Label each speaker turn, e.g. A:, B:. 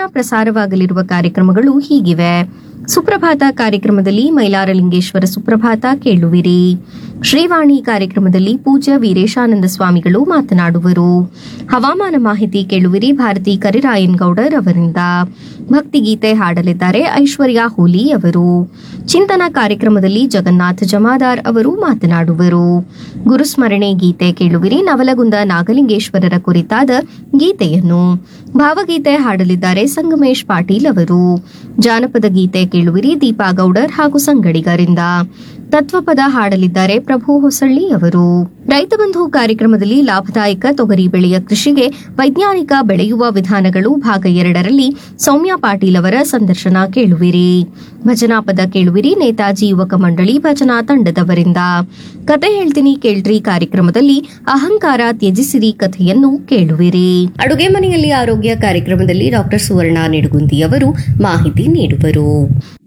A: ಪ್ರತಿದಿನ ಪ್ರಸಾರವಾಗಲಿರುವ ಕಾರ್ಯಕ್ರಮಗಳು ಹೀಗಿವೆ ಸುಪ್ರಭಾತ ಕಾರ್ಯಕ್ರಮದಲ್ಲಿ ಮೈಲಾರಲಿಂಗೇಶ್ವರ ಸುಪ್ರಭಾತ ಕೇಳುವಿರಿ ಶ್ರೀವಾಣಿ ಕಾರ್ಯಕ್ರಮದಲ್ಲಿ ಪೂಜ್ಯ ವೀರೇಶಾನಂದ ಸ್ವಾಮಿಗಳು ಮಾತನಾಡುವರು ಹವಾಮಾನ ಮಾಹಿತಿ ಕೇಳುವಿರಿ ಭಾರತಿ ಕರಿರಾಯನ್ ಗೌಡರ್ ಅವರಿಂದ ಭಕ್ತಿಗೀತೆ ಹಾಡಲಿದ್ದಾರೆ ಐಶ್ವರ್ಯ ಹೋಲಿ ಅವರು ಚಿಂತನ ಕಾರ್ಯಕ್ರಮದಲ್ಲಿ ಜಗನ್ನಾಥ್ ಜಮಾದಾರ್ ಅವರು ಮಾತನಾಡುವರು ಗುರುಸ್ಮರಣೆ ಗೀತೆ ಕೇಳುವಿರಿ ನವಲಗುಂದ ನಾಗಲಿಂಗೇಶ್ವರರ ಕುರಿತಾದ ಗೀತೆಯನ್ನು ಭಾವಗೀತೆ ಹಾಡಲಿದ್ದಾರೆ ಸಂಗಮೇಶ್ ಪಾಟೀಲ್ ಅವರು ಜಾನಪದ ಗೀತೆ ಕೇಳುವಿರಿ ದೀಪಾ ಗೌಡರ್ ಹಾಗೂ ಸಂಗಡಿಗರಿಂದ ತತ್ವಪದ ಹಾಡಲಿದ್ದಾರೆ ಪ್ರಭು ಹೊಸಳ್ಳಿ ಅವರು ರೈತ ಬಂಧು ಕಾರ್ಯಕ್ರಮದಲ್ಲಿ ಲಾಭದಾಯಕ ತೊಗರಿ ಬೆಳೆಯ ಕೃಷಿಗೆ ವೈಜ್ಞಾನಿಕ ಬೆಳೆಯುವ ವಿಧಾನಗಳು ಭಾಗ ಎರಡರಲ್ಲಿ ಸೌಮ್ಯ ಪಾಟೀಲ್ ಅವರ ಸಂದರ್ಶನ ಕೇಳುವಿರಿ ಭಜನಾ ಪದ ಕೇಳುವಿರಿ ನೇತಾಜಿ ಯುವಕ ಮಂಡಳಿ ಭಜನಾ ತಂಡದವರಿಂದ ಕತೆ ಹೇಳ್ತೀನಿ ಕೇಳ್ರಿ ಕಾರ್ಯಕ್ರಮದಲ್ಲಿ ಅಹಂಕಾರ ತ್ಯಜಿಸಿರಿ ಕಥೆಯನ್ನು ಕೇಳುವಿರಿ ಅಡುಗೆ ಮನೆಯಲ್ಲಿ ಆರೋಗ್ಯ ಕಾರ್ಯಕ್ರಮದಲ್ಲಿ ಡಾಕ್ಟರ್ ಸುವರ್ಣ ನಿಡುಗುಂದಿ ಅವರು ಮಾಹಿತಿ ನೀಡುವರು